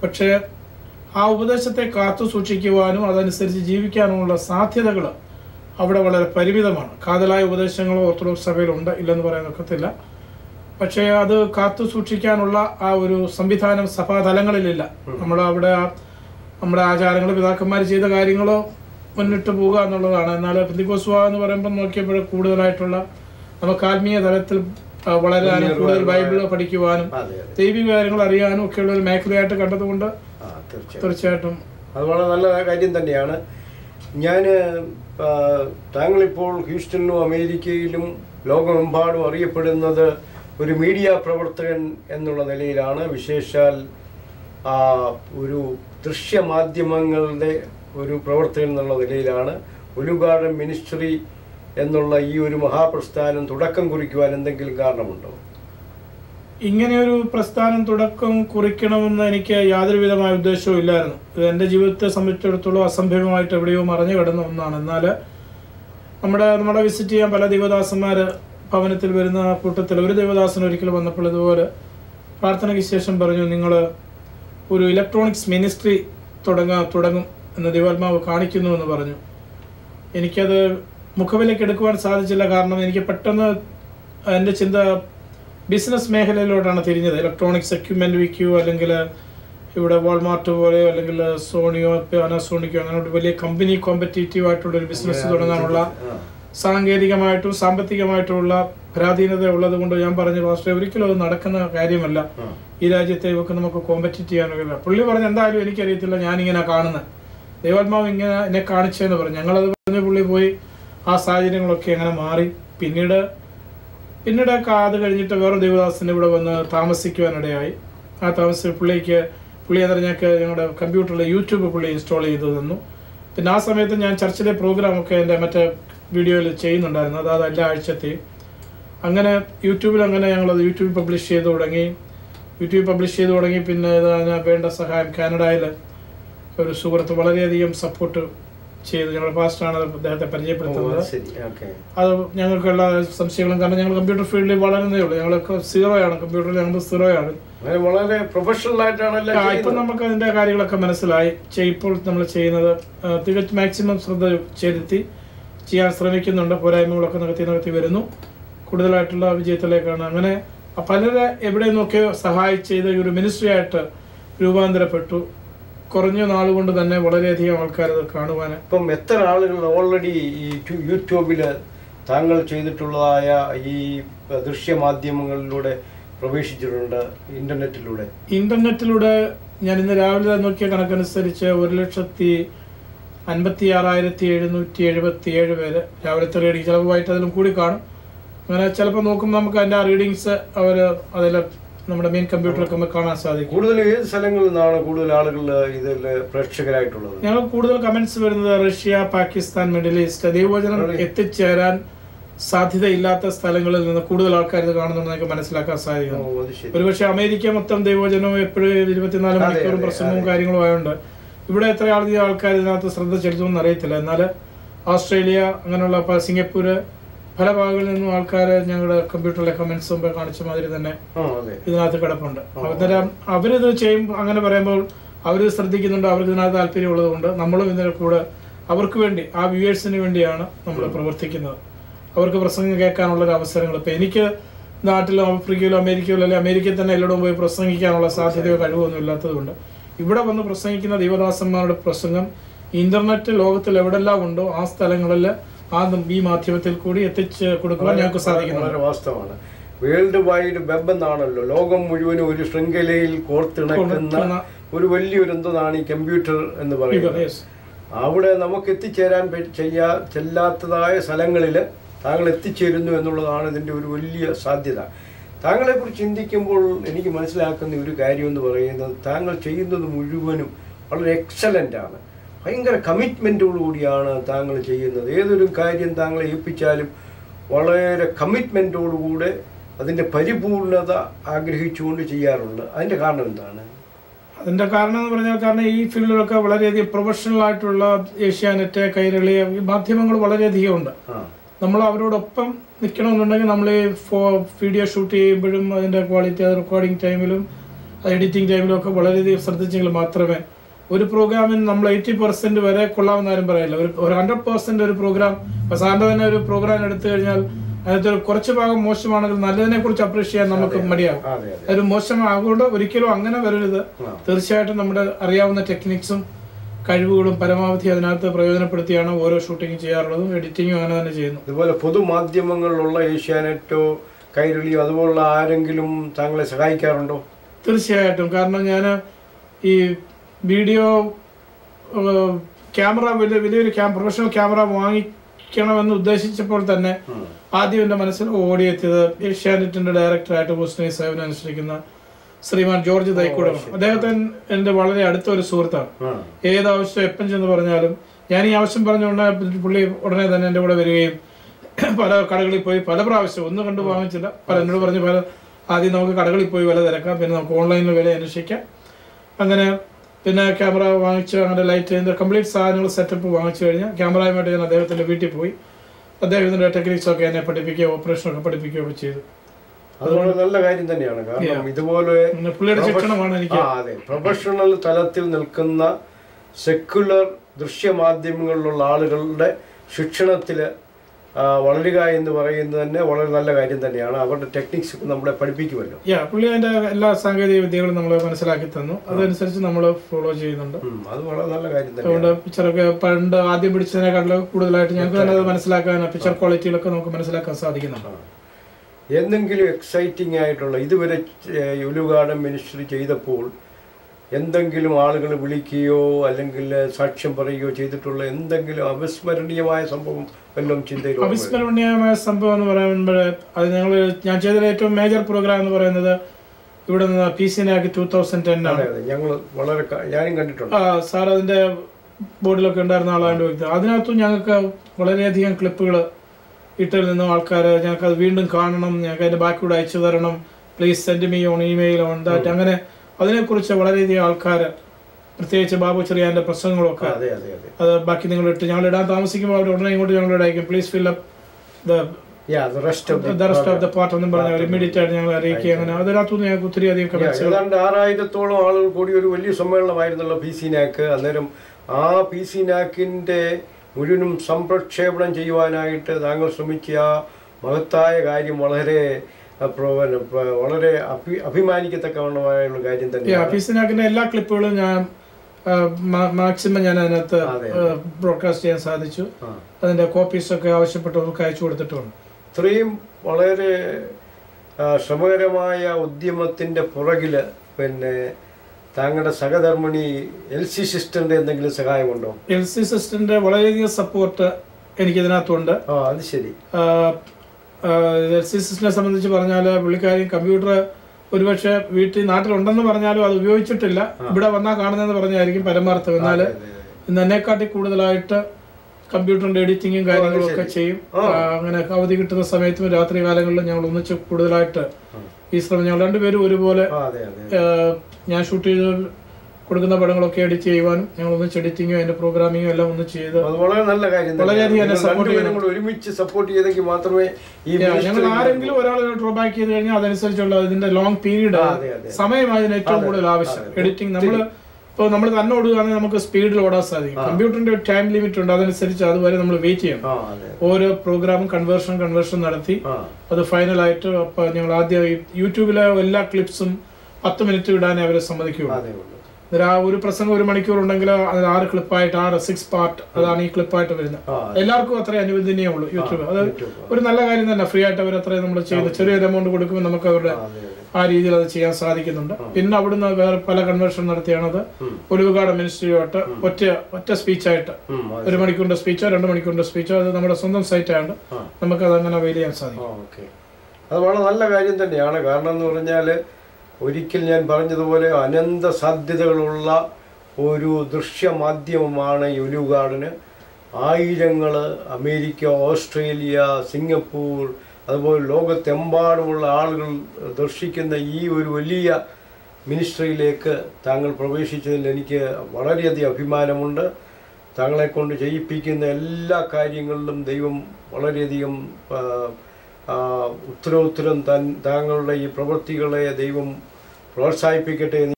പക്ഷേ ആ ഉപദേശത്തെ കാത്തു സൂക്ഷിക്കുവാനും അതനുസരിച്ച് ജീവിക്കാനുമുള്ള സാധ്യതകൾ അവിടെ വളരെ പരിമിതമാണ് കാതലായ ഉപദേശങ്ങൾ ഓർത്തഡോക്സ് സഭയിലുണ്ട് ഇല്ലെന്ന് പറയാൻ ഒക്കത്തില്ല പക്ഷേ അത് കാത്തു സൂക്ഷിക്കാനുള്ള ആ ഒരു സംവിധാനം സഭാതലങ്ങളിലില്ല നമ്മൾ അവിടെ ആ- നമ്മുടെ ആചാരങ്ങൾ പിതാക്കന്മാർ ചെയ്ത കാര്യങ്ങളോ മുന്നിട്ട് പോവുക എന്നുള്ളതാണ് എന്നാൽ പിന്തിക്കോസ്വ എന്ന് പറയുമ്പോൾ നോക്കിയപ്പോൾ കൂടുതലായിട്ടുള്ള നമുക്ക് ആത്മീയ തലത്തിൽ ആ, വളരാനും കൂടുതൽ ബൈബിൾ പഠിക്കുവാനും അതെ അതെ ദൈവിക കാര്യങ്ങൾ അറിയാനും ഒക്കെയുള്ള ഒരു മേഖലയായിട്ട് കണ്ടതുകൊണ്ട് ആ തീർച്ചയായും തീർച്ചയായിട്ടും അത് വളരെ നല്ല കാര്യം തന്നെയാണ് ഞാൻ താങ്കളിപ്പോൾ ഹ്യൂസ്റ്റണിലും അമേരിക്കയിലും ലോകമെമ്പാടും അറിയപ്പെടുന്നത് ഒരു മീഡിയ പ്രവർത്തകൻ എന്നുള്ള നിലയിലാണ് വിശേഷാൽ ആ, ഒരു ദൃശ്യമാധ്യമങ്ങളുടെ ഒരു പ്രവർത്തകൻ എന്നുള്ള നിലയിലാണ് ഒലുഗാർഡൻ മിനിസ്ട്രി എന്നുള്ള ഈ ഒരു മഹാപ്രസ്ഥാനം തുടക്കം കുറിക്കുവാൻ എന്തെങ്കിലും കാരണമുണ്ടോ ഇങ്ങനെയൊരു പ്രസ്ഥാനം തുടക്കം കുറിക്കണമെന്ന് എനിക്ക് യാതൊരു വിധമായ ഉദ്ദേശവും ഇല്ലായിരുന്നു ഇത് എൻ്റെ ജീവിതത്തെ സംബന്ധിച്ചിടത്തോളം അസംഭവമായിട്ട് എവിടെയോ മറഞ്ഞു കിടന്ന ഒന്നാണ് എന്നാൽ നമ്മുടെ നമ്മളെ വിസിറ്റ് ചെയ്യാൻ പല ദേവദാസന്മാർ ഭവനത്തിൽ വരുന്ന കൂട്ടത്തിൽ ഒരു ദേവദാസൻ ഒരിക്കൽ വന്നപ്പോൾ ഇതുപോലെ പ്രാർത്ഥനയ്ക്ക് ശേഷം പറഞ്ഞു നിങ്ങൾ ഒരു ഇലക്ട്രോണിക്സ് മിനിസ്ട്രി തുടങ്ങാ തുടങ്ങും എന്ന് ദൈവാത്മാവ് കാണിക്കുന്നു എന്ന് പറഞ്ഞു എനിക്കത് മുഖവിലേക്ക് എടുക്കുവാൻ സാധിച്ചില്ല കാരണം എനിക്ക് പെട്ടെന്ന് എൻ്റെ ചിന്ത ബിസിനസ് മേഖലയിലോട്ടാണ് തിരിഞ്ഞത് ഇലക്ട്രോണിക്സ് എക്യുപ്മെന്റ് വിൽക്കുകയോ അല്ലെങ്കിൽ ഇവിടെ വാൾമാർട്ട് പോലെയോ അല്ലെങ്കിൽ സോണിയോ പാനാസോണിക്കോ അങ്ങനെ ഒരു വലിയ കമ്പനി കോമ്പറ്റീറ്റീവ് ആയിട്ടുള്ള ഒരു ബിസിനസ് തുടങ്ങാനുള്ള ആ. സാങ്കേതികമായിട്ടും സാമ്പത്തികമായിട്ടുമുള്ള പരാധീനത ഉള്ളത് കൊണ്ട് ഞാൻ പറഞ്ഞു പാസ്റ്റർ ഒരിക്കലും അത് നടക്കുന്ന കാര്യമല്ല ആ. ഈ രാജ്യത്തെ ഇവക്ക് നമുക്ക് കോമ്പറ്റീറ്റ് ചെയ്യാനുള്ള പുള്ളി പറഞ്ഞ എന്തായാലും എനിക്കറിയത്തില്ല ഞാനിങ്ങനെ കാണുന്നത് ദൈവാത്മാവ് ഇങ്ങനെ എന്നെ കാണിച്ചതെന്ന് പറഞ്ഞു ഞങ്ങളത് പറഞ്ഞ് പുള്ളി പോയി ആ സാഹചര്യങ്ങളൊക്കെ അങ്ങനെ മാറി പിന്നീട് പിന്നീട് അത് കഴിഞ്ഞിട്ട് വേറെ ദേവദാസിന് ഇവിടെ വന്ന് താമസിക്കുവാനിടയായി ആ താമസിച്ച പുള്ളിക്ക് പുള്ളി എന്ന് ഞങ്ങൾക്ക് ഞങ്ങളുടെ കമ്പ്യൂട്ടറിൽ യൂട്യൂബ് പുള്ളി ഇൻസ്റ്റാൾ ചെയ്ത് തന്നു പിന്നെ ആ സമയത്ത് ഞാൻ ചർച്ചിലെ പ്രോഗ്രാമൊക്കെ എൻ്റെ മറ്റേ വീഡിയോയിൽ ചെയ്യുന്നുണ്ടായിരുന്നു അതായത് എല്ലാ ആഴ്ചത്തെയും അങ്ങനെ യൂട്യൂബിൽ അങ്ങനെ ഞങ്ങളത് യൂട്യൂബ് പബ്ലിഷ് ചെയ്ത് തുടങ്ങി യൂട്യൂബ് പബ്ലിഷ് ചെയ്ത് തുടങ്ങി പിന്നെ ഇത് അതിന് വേണ്ട സഹായം കാനഡയിൽ ഒരു സുഹൃത്ത് വളരെയധികം സപ്പോർട്ട് ചെയ്തു ഞങ്ങളുടെ പാസ്റ്റാണ് അദ്ദേഹത്തെ ഓ, പരിചയപ്പെടുത്തുന്നത് അത് ശരി ഓക്കെ അത് ഞങ്ങൾക്കുള്ള സംശയങ്ങളും കാരണം ഞങ്ങൾ കമ്പ്യൂട്ടർ ഫീൽഡിൽ വളരുന്നേ ഉള്ളൂ ഞങ്ങളൊക്കെ സീറോ ആണ് കമ്പ്യൂട്ടറിൽ ഞങ്ങൾ സീറോ ആണ് അങ്ങനെ വളരെ പ്രൊഫഷണൽ ആയിട്ടാണല്ലോ ആ, ഇപ്പം നമുക്ക് അതിന്റെ കാര്യങ്ങളൊക്കെ മനസ്സിലായി ചെ- ഇപ്പോൾ നമ്മൾ ചെയ്യുന്നത് ആ, തികച്ചും മാക്സിമം ശ്രദ്ധ ചെലുത്തി ചെയ്യാൻ ശ്രമിക്കുന്നുണ്ട് പോരായ്മകളൊക്കെ നികത്തി നികത്തി വരുന്നു കൂടുതലായിട്ടുള്ള വിജയത്തിലേക്കാണ് അങ്ങനെ പലരെ എവിടെ നിന്നൊക്കെ സഹായിച്ച് ഇത് ഒരു മിനിസ്ട്രി ആയിട്ട് രൂപാന്തരപ്പെട്ടു കുറഞ്ഞ നാളുകൊണ്ട് തന്നെ വളരെയധികം ആൾക്കാർ അത് കാണുവാൻ ഇപ്പം എത്ര ആളുകൾ ഓൾറെഡി ഈ ടു- യൂട്യൂബില് താങ്കൾ ചെയ്തിട്ടുള്ളതായ ഈ ദൃശ്യമാധ്യമങ്ങളിലൂടെ പ്രവേശിച്ചിട്ടുണ്ട് ഇന്റർനെറ്റിലൂടെ ഇന്റർനെറ്റിലൂടെ ഞാൻ ഇന്ന് രാവിലെ നോക്കിയ കണക്കനുസരിച്ച് ഒരു ലക്ഷത്തി അൻപത്തി ആറായിരത്തി എഴുന്നൂറ്റി എഴുപത്തി ഏഴ് പേര് രാവിലത്തെ റീഡിങ് ചിലപ്പോൾ വൈകിട്ട് അതിലും കൂടി കാണും അങ്ങനെ ചിലപ്പോൾ നോക്കുമ്പോൾ നമുക്ക് അതിൻ്റെ ആ റീഡിങ്സ് അവർ അതിൽ നമ്മുടെ മെയിൻ കമ്പ്യൂട്ടറിലൊക്കെ നമുക്ക് കാണാൻ സാധിക്കും കൂടുതൽ ഏത് സ്ഥലങ്ങളിൽ നിന്നാണ് കൂടുതൽ ആളുകൾ ഇതിൽ പ്രേക്ഷകരായിട്ടുള്ളത് ഞങ്ങൾ കൂടുതൽ കമന്റ്സ് വരുന്നത് റഷ്യ പാകിസ്ഥാൻ മിഡിൽ ഈസ്റ്റ് ദൈവവചനം Really? എത്തിച്ചേരാൻ സാധ്യതയില്ലാത്ത സ്ഥലങ്ങളിൽ നിന്ന് കൂടുതൽ ആൾക്കാർ ഇത് കാണുന്നുണ്ടെന്ന് നമുക്ക് മനസ്സിലാക്കാൻ ഓ, സാധിക്കും അത് ശരി ഒരുപക്ഷെ അമേരിക്ക മൊത്തം ദൈവജനവും എപ്പോഴും ഇരുപത്തിനാല് അതെ, മണിക്കൂറും അതെ, പ്രസംഗവും അതെ. കാര്യങ്ങളും ആയതുകൊണ്ട് ഇവിടെ എത്ര അധികം ആൾക്കാർ ഇതിനകത്ത് ശ്രദ്ധ ചെലുത്തുമെന്ന് അറിയത്തില്ല എന്നാൽ ഓസ്ട്രേലിയ അങ്ങനെയുള്ള പല സിംഗപ്പൂര് പല ഭാഗങ്ങളിൽ നിന്നും ആൾക്കാർ ഞങ്ങളുടെ കമ്പ്യൂട്ടറിലെ കമന്റ്സ് മുമ്പ് കാണിച്ച മാതിരി തന്നെ ആ അതെ ഇതിനകത്ത് കിടപ്പുണ്ട് അന്നേരം അവരിത് ചെയ്യുമ്പോൾ അങ്ങനെ പറയുമ്പോൾ അവർ ശ്രദ്ധിക്കുന്നുണ്ട് അവർക്ക് ഇതിനകത്ത് താല്പര്യമുള്ളത് കൊണ്ട് നമ്മളും ഇതിനെ കൂടെ അവർക്ക് വേണ്ടി ആ വ്യൂവേഴ്സിന് വേണ്ടിയാണ് നമ്മൾ പ്രവർത്തിക്കുന്നത് അവർക്ക് പ്രസംഗം കേൾക്കാനുള്ള ഒരു അവസരങ്ങൾ ഇപ്പം എനിക്ക് നാട്ടിലോ ആഫ്രിക്കയിലോ അമേരിക്കയിലോ അല്ലെങ്കിൽ അമേരിക്കയിൽ തന്നെ എല്ലായിടവും പോയി പ്രസംഗിക്കാനുള്ള സാധ്യതയോ കഴിവൊന്നും ഇല്ലാത്തതുകൊണ്ട് ഇവിടെ വന്ന് പ്രസംഗിക്കുന്ന ദൈവദാസന്മാരുടെ പ്രസംഗം ഇന്റർനെറ്റ് ലോകത്തിൽ എവിടെല്ലാം ഉണ്ടോ ആ സ്ഥലങ്ങളിൽ ആ ഈ മാധ്യമത്തിൽ കൂടി എത്തിച്ച് കൊടുക്കുവാൻ ഞങ്ങൾക്ക് സാധിക്കുന്നുണ്ട് വളരെ വാസ്തവമാണ് വേൾഡ് വൈഡ് വെബ് എന്നാണല്ലോ ലോകം മുഴുവനും ഒരു ശൃംഖലയിൽ കോർത്തിണക്കുന്ന കോർത്തിണ- ഒരു വലിയൊരു എന്താണ് ഈ കമ്പ്യൂട്ടർ എന്ന് പറയുന്നത് Yes. അവിടെ നമുക്ക് എത്തിച്ചേരാൻ പ- ചെയ്യാ ചെല്ലാത്തതായ സ്ഥലങ്ങളിൽ താങ്കൾ എത്തിച്ചേരുന്നു എന്നുള്ളതാണ് ഇതിൻ്റെ ഒരു വലിയ സാധ്യത താങ്കളെക്കുറിച്ച് ചിന്തിക്കുമ്പോൾ എനിക്ക് മനസ്സിലാക്കുന്ന ഒരു കാര്യം എന്ന് പറയുന്നത് താങ്കൾ ചെയ്യുന്നത് മുഴുവനും വളരെ എക്സലൻ്റ് ആണ് ഭയങ്കര കമ്മിറ്റ്മെൻറ്റോടുകൂടിയാണ് താങ്കൾ ചെയ്യുന്നത് ഏതൊരു കാര്യം താങ്കളെ ഏൽപ്പിച്ചാലും വളരെ കമ്മിറ്റ്മെൻറ്റോടുകൂടെ അതിൻ്റെ പരിപൂർണത ആഗ്രഹിച്ചുകൊണ്ട് ചെയ്യാറുണ്ട് അതിൻ്റെ കാരണം എന്താണ് അതിന്റെ കാരണം എന്ന് പറഞ്ഞാൽ കാരണം ഈ ഫീൽഡിലൊക്കെ വളരെയധികം പ്രൊഫഷണൽ ആയിട്ടുള്ള ഏഷ്യാനെറ്റ് കൈരളി ഈ മാധ്യമങ്ങൾ വളരെയധികം ഉണ്ട് ആ നമ്മൾ അവരോടൊപ്പം നിൽക്കണമെന്നുണ്ടെങ്കിൽ നമ്മൾ ഈ ഫോ വീഡിയോ ഷൂട്ട് ചെയ്യുമ്പോഴും അതിന്റെ ക്വാളിറ്റി അത് റെക്കോർഡിംഗ് ടൈമിലും എഡിറ്റിംഗ് ടൈമിലൊക്കെ വളരെയധികം ശ്രദ്ധിച്ചെങ്കിൽ മാത്രമേ ഒരു പ്രോഗ്രാമിന് നമ്മൾ എയ്റ്റി പെർസെന്റ് വരെ കൊള്ളാമെന്ന് ആരും പറയില്ല ഒരു ഒരു ഹൺഡ്രഡ് പെർസെന്റ് ഒരു പ്രോഗ്രാം ഇപ്പൊ സാറിന്റെ തന്നെ ഒരു പ്രോഗ്രാം എടുത്തു കഴിഞ്ഞാൽ അതിനകത്ത് ഒരു കുറച്ച് ഭാഗം മോശമാണെങ്കിൽ നല്ലതിനെ കുറിച്ച് അപ്രീഷിയേറ്റ് ചെയ്യാൻ നമുക്ക് മടിയാവും അതെ അതെ ഒരു മോശമാകൊണ്ട് ഒരിക്കലും അങ്ങനെ വരരുത് ആ. തീർച്ചയായിട്ടും നമ്മുടെ അറിയാവുന്ന ടെക്നിക്സും കഴിവുകളും പരമാവധി അതിനകത്ത് പ്രയോജനപ്പെടുത്തിയാണ് ഓരോ ഷൂട്ടിംഗ് ചെയ്യാറുള്ളതും എഡിറ്റിങ്ങും അങ്ങനെ തന്നെ ചെയ്യുന്നു അതുപോലെ പൊതുമാധ്യമങ്ങളിലുള്ള ഏഷ്യാനെറ്റോ കൈരളിയോ അതുപോലുള്ള ആരെങ്കിലും താങ്കളെ സഹായിക്കാറുണ്ടോ തീർച്ചയായിട്ടും കാരണം ഞാൻ ഈ വീഡിയോ ക്യാമറ വലിയ വലിയൊരു ക്യാ പ്രൊഫഷണൽ ക്യാമറ വാങ്ങിക്കണമെന്ന് ഉദ്ദേശിച്ചപ്പോൾ തന്നെ ആദ്യം എൻ്റെ മനസ്സിൽ ഓടിയെത്തിയത് ഏഷ്യാനെറ്റിന്റെ ഡയറക്ടറായിട്ട് ഹുസ്നെ സേവനം അനുസരിക്കുന്ന ശ്രീമാൻ ജോർജ് തൈക്കൂടം അദ്ദേഹത്തെ എൻ്റെ വളരെ അടുത്ത ഒരു സുഹൃത്താണ് ആ. ഏത് ആവശ്യം എപ്പം ചെന്ന് പറഞ്ഞാലും ഞാൻ ഈ ആവശ്യം പറഞ്ഞുകൊണ്ട് പുള്ളി ഉടനെ തന്നെ എൻ്റെ കൂടെ വരികയും പല കടകളിൽ പോയി പല പ്രാവശ്യം ഒന്നും കണ്ടു വാങ്ങിച്ചില്ല പല എന്നോട് പറഞ്ഞു പല ആദ്യം നമുക്ക് കടകളിൽ പോയി വില തിരക്കാം പിന്നെ നമുക്ക് ഓൺലൈനിൽ വില അന്വേഷിക്കാം അങ്ങനെ പിന്നെ ക്യാമറ വാങ്ങിച്ച് അങ്ങനെ ലൈറ്റ് ഇതിൻ്റെ കംപ്ലീറ്റ് സാധനങ്ങൾ സെറ്റപ്പ് വാങ്ങിച്ചു കഴിഞ്ഞാൽ ക്യാമറയുമായിട്ട് ഞാൻ അദ്ദേഹത്തിൻ്റെ വീട്ടിൽ പോയി അദ്ദേഹത്തിൻ്റെ ടെക്നിക്സ് ഒക്കെ എന്നെ പഠിപ്പിക്കുകയോ ഓപ്പറേഷനൊക്കെ പഠിപ്പിക്കുകയോ ഒക്കെ ചെയ്തു അത് വളരെ നല്ല കാര്യം തന്നെയാണ് കാരണം ഇതുപോലെ പിന്നെ പുള്ളിയുടെ ശിക്ഷണമാണ് എനിക്ക് ആ അതെ പ്രൊഫഷണൽ തലത്തിൽ നിൽക്കുന്ന സെക്യുലർ ദൃശ്യമാധ്യമങ്ങളിലുള്ള ആളുകളുടെ ശിക്ഷണത്തിൽ വളരുക എന്ന് പറയുന്നത് തന്നെ വളരെ നല്ല കാര്യം തന്നെയാണ് അവരുടെ ടെക്നിക്സ് നമ്മളെ പഠിപ്പിക്കുമല്ലോ യാ പുള്ളി അതിന്റെ എല്ലാ സാങ്കേതിക വിദ്യകളും നമ്മളെ മനസ്സിലാക്കി തന്നു അതനുസരിച്ച് നമ്മൾ ഫോളോ ചെയ്യുന്നുണ്ട് ഉം, അത് വളരെ നല്ല കാര്യം തന്നെയാണ് അതുകൊണ്ട് പിക്ചറൊക്കെ പണ്ട് ആദ്യം പിടിച്ചതിനെക്കാട്ടിലും കൂടുതലായിട്ട് ഞങ്ങൾക്ക് തന്നെ അത് മനസ്സിലാക്കാൻ പിക്ചർ ക്വാളിറ്റിയിലൊക്കെ നമുക്ക് മനസ്സിലാക്കാൻ സാധിക്കുന്നുണ്ട് എന്തെങ്കിലും എക്സൈറ്റിംഗ് ആയിട്ടുള്ള ഇതുവരെ യുലുഗാർഡൻ മിനിസ്റ്ററി ചെയ്തപ്പോൾ എന്തെങ്കിലും ആളുകൾ വിളിക്കുകയോ അല്ലെങ്കിൽ സാക്ഷ്യം പറയുകയോ ചെയ്തിട്ടുള്ള എന്തെങ്കിലും അവിസ്മരണീയമായ സംഭവം വല്ലതും ചിന്തയിൽ ഓർമ്മ വരുമോ? അവിസ്മരണീയമായ സംഭവം എന്ന് പറയുമ്പോൾ അത് ഞങ്ങൾ ഞാൻ ചെയ്ത ഏറ്റവും മേജർ പ്രോഗ്രാം എന്ന് പറയുന്നത് ഇവിടെ നിന്ന് P C NAAC two thousand ten ആണ് അതെ അതെ ഞങ്ങൾ വളരെ ക- ഞാനും കണ്ടിട്ടുണ്ട് ആ, സാർ അതിന്റെ ബോർഡിലൊക്കെ ഉണ്ടായിരുന്ന ആളാണ്ട് വ്യക്തി അതിനകത്തും ഞങ്ങൾക്ക് വളരെയധികം ക്ലിപ്പുകൾ ഇട്ടിൽ നിന്നും ആൾക്കാർ ഞങ്ങൾക്ക് അത് വീണ്ടും കാണണം ഞങ്ങൾക്ക് അതിന്റെ ബാക്കിയൂടെ അയച്ചു തരണം please send me on email on that അങ്ങനെ അതിനെക്കുറിച്ച് വളരെയധികം ആൾക്കാർ പ്രത്യേകിച്ച് ബാബു ചെറിയാന്റെ പ്രസംഗങ്ങളൊക്കെ അതെ അതെ അതെ അത് ബാക്കി നിങ്ങൾ ഇട്ട് ഞങ്ങൾ ഇടാൻ താമസിക്കുമ്പോൾ അവർ ഉടനെ ഇങ്ങോട്ട് ഞങ്ങൾ അയക്കും please fill up Yeah, the rest of the the rest of the program. Part എന്നും പറഞ്ഞ് അവർ ഇമ്മീഡിയറ്റ് ആയിട്ട് ഞങ്ങൾ അറിയിക്കുക അങ്ങനെ അതിനകത്തുനിന്ന് ഞങ്ങൾക്ക് ഒത്തിരി അധികം Yeah, കമന്റ്സ് ഏതാണ്ട് ആറായിരത്തോളം ആളുകൾ കൂടി ഒരു വലിയ സമ്മേളനമായിരുന്നല്ലോ പി സി നാക്ക് അന്നേരം ആ പി സി നാക്കിന്റെ മുഴുവനും സംപ്രക്ഷേപണം ചെയ്യുവാനായിട്ട് താങ്കൾ ശ്രമിച്ച ആ മഹത്തായ കാര്യം വളരെ ആ, പ്ര- പിന്നെ, പ്ര- വളരെ അഭി അഭിമാനിക്കത്തക്കവണ്ണമായുള്ള കാര്യം തന്നെയാണ് പീസിനാക്കിന്റെ എല്ലാ ക്ലിപ്പുകളും ഞാൻ മാക്സിമം ഞാൻ അതിനകത്ത് അതെ, ബ്രോഡ്കാസ്റ്റ് ചെയ്യാൻ സാധിച്ചു ആ. അതിന്റെ കോപ്പീസ് ഒക്കെ ആവശ്യപ്പെട്ടവർക്ക് അയച്ചു കൊടുത്തിട്ടുണ്ട് ഇത്രയും വളരെ ആ, ശ്രമകരമായ ഉദ്യമത്തിന്റെ പുറകില് പിന്നെ താങ്കളുടെ സഹധർമ്മിണി എൽ സി സിസ്റ്ററിന്റെ എന്തെങ്കിലും സഹായമുണ്ടോ എൽ സി സിസ്റ്ററിന്റെ വളരെയധികം സപ്പോർട്ട് എനിക്ക് ഇതിനകത്തുണ്ട് ആ അത് ശരി എൽ സി സിസ്റ്ററിനെ സംബന്ധിച്ച് പറഞ്ഞാൽ പുള്ളിക്കാരി കമ്പ്യൂട്ടർ ഒരുപക്ഷെ വീട്ടിൽ നാട്ടിലുണ്ടെന്ന് പറഞ്ഞാലും അത് ഉപയോഗിച്ചിട്ടില്ല ഇവിടെ വന്നാൽ കാണുന്നതെന്ന് പറഞ്ഞായിരിക്കും പരമാർത്ഥം എന്നാൽ അതെ, അതെ, അതെ. ഇന്ന് എന്നെക്കാട്ടി കൂടുതലായിട്ട് കമ്പ്യൂട്ടറിന്റെ എഡിറ്റിങ്ങും കാര്യങ്ങളും ഒക്കെ ചെയ്യും ആ. ആ, അങ്ങനെ അവധി കിട്ടുന്ന സമയത്തും രാത്രി കാലങ്ങളിലും ഞങ്ങൾ ഒന്നിച്ച് കൂടുതലായിട്ട് ഈ ശ്രമം ഞങ്ങൾ രണ്ടുപേരും ഒരുപോലെ ആ, അതെ അതെ ആ, ഞാൻ ഷൂട്ട് ചെയ്ത് കൊടുക്കുന്ന പടങ്ങളൊക്കെ എഡിറ്റ് ചെയ്യുവാനും ഞങ്ങൾ ഒന്നിച്ച് എഡിറ്റിങ്ങും അതിന്റെ പ്രോഗ്രാമിങ്ങും എല്ലാം ഒന്നിച്ച് ചെയ്ത് അത് വളരെ നല്ല കാര്യം തന്നെയാണ്. വളരെയധികം എന്നെ നിങ്ങൾ support രണ്ടുപേരും കൂടെ ഒരുമിച്ച് സപ്പോർട്ട് ചെയ്തെങ്കിൽ മാത്രമേ ഈ Yeah, ഞങ്ങൾ ministry- ആരെങ്കിലും ഒരാൾ ഡ്രോബാക്ക് ചെയ്ത് കഴിഞ്ഞാൽ അതനുസരിച്ചുള്ള ഇതിന്റെ ലോങ് പീരീഡ് ആ, അതെ, അതെ. സമയം അതിന് ഏറ്റവും അതെ, കൂടുതൽ ആവശ്യം അതെ. എഡിറ്റിംഗ് നമ്മൾ ഇപ്പോൾ നമ്മൾ തന്നെ ഓടുകയാണെങ്കിൽ നമുക്ക് സ്പീഡിൽ ഓടാൻ സാധിക്കും കമ്പ്യൂട്ടറിന്റെ ഒരു ടൈം ലിമിറ്റ് ഉണ്ട് അതനുസരിച്ച് അതുവരെ നമ്മൾ വെയിറ്റ് ചെയ്യണം ആ അതെ ഓരോ പ്രോഗ്രാമും കൺവേർഷൻ കൺവേർഷൻ നടത്തി ആ അത് ഫൈനലായിട്ട് അപ്പോൾ ഞങ്ങൾ ആദ്യം ഈ യൂട്യൂബിലെ എല്ലാ ക്ലിപ്സും പത്ത് മിനിറ്റ് ഇടാനേ അവർ സമ്മതിക്കുകയുള്ളൂ അതെ ഉള്ളൂ അന്നേരം ആ ഒരു പ്രസംഗം ഒരു മണിക്കൂർ ഉണ്ടെങ്കിൽ അത് ആറ് ക്ലിപ്പായിട്ട് ആറ് സിക്സ് പാർട്ട് അതാണ് ഈ ക്ലിപ്പായിട്ട് വരുന്നത് ആ എല്ലാവർക്കും അത്രേ അനുവദനീയമുള്ളൂ യൂട്യൂബ് അത് YouTube. ഒരു നല്ല കാര്യം തന്നെ ഫ്രീ ആയിട്ട് അവർ അത്രയും നമ്മൾ ചെയ്ത് ചെറിയൊരു എമൗണ്ട് കൊടുക്കുമ്പോൾ നമുക്ക് അവരുടെ ആ, അതെ അതെ ആ രീതിയിൽ അത് ചെയ്യാൻ സാധിക്കുന്നുണ്ട് പിന്നെ അവിടുന്ന് വേറെ പല കൺവേർഷൻ നടത്തിയാണ് അത് ഉം. ഒലിവുകാട് മിനിസ്ട്രിയുമായിട്ട് ഒറ്റ ഒറ്റ സ്പീച്ചായിട്ട് ഉം, അതെ. ഒരു മണിക്കൂറിന്റെ സ്പീച്ചോ രണ്ട് മണിക്കൂറിന്റെ സ്പീച്ചോ അത് നമ്മുടെ സ്വന്തം സൈറ്റ് ആയതുകൊണ്ട് ആ. നമുക്ക് അത് അങ്ങനെ അവൈൽ ചെയ്യാൻ സാധിക്കും ആ, ഓക്കെ അത് വളരെ നല്ല കാര്യം തന്നെയാണ് കാരണം എന്ന് പറഞ്ഞാൽ ഒരിക്കൽ ഞാൻ പറഞ്ഞതുപോലെ അനന്ത സാധ്യതകളുള്ള ഒരു ദൃശ്യമാധ്യമമാണ് യുലുഗാർഡിന് ആയിരങ്ങൾ അമേരിക്ക ഓസ്ട്രേലിയ സിംഗപ്പൂർ അതുപോലെ ലോകത്തെമ്പാടുമുള്ള ആളുകൾ ദർശിക്കുന്ന ഈ ഒരു വലിയ മിനിസ്ട്രിയിലേക്ക് താങ്കൾ പ്രവേശിച്ചതിൽ എനിക്ക് വളരെയധികം അഭിമാനമുണ്ട് താങ്കളെ കൊണ്ട് ചെയ്യിപ്പിക്കുന്ന എല്ലാ കാര്യങ്ങളിലും ദൈവം വളരെയധികം ആ, ആ, ഉത്തരോത്തരം തൻ താങ്കളുടെ ഈ പ്രവൃത്തികളെ ദൈവം പ്രോത്സാഹിപ്പിക്കട്ടെ എന്ന്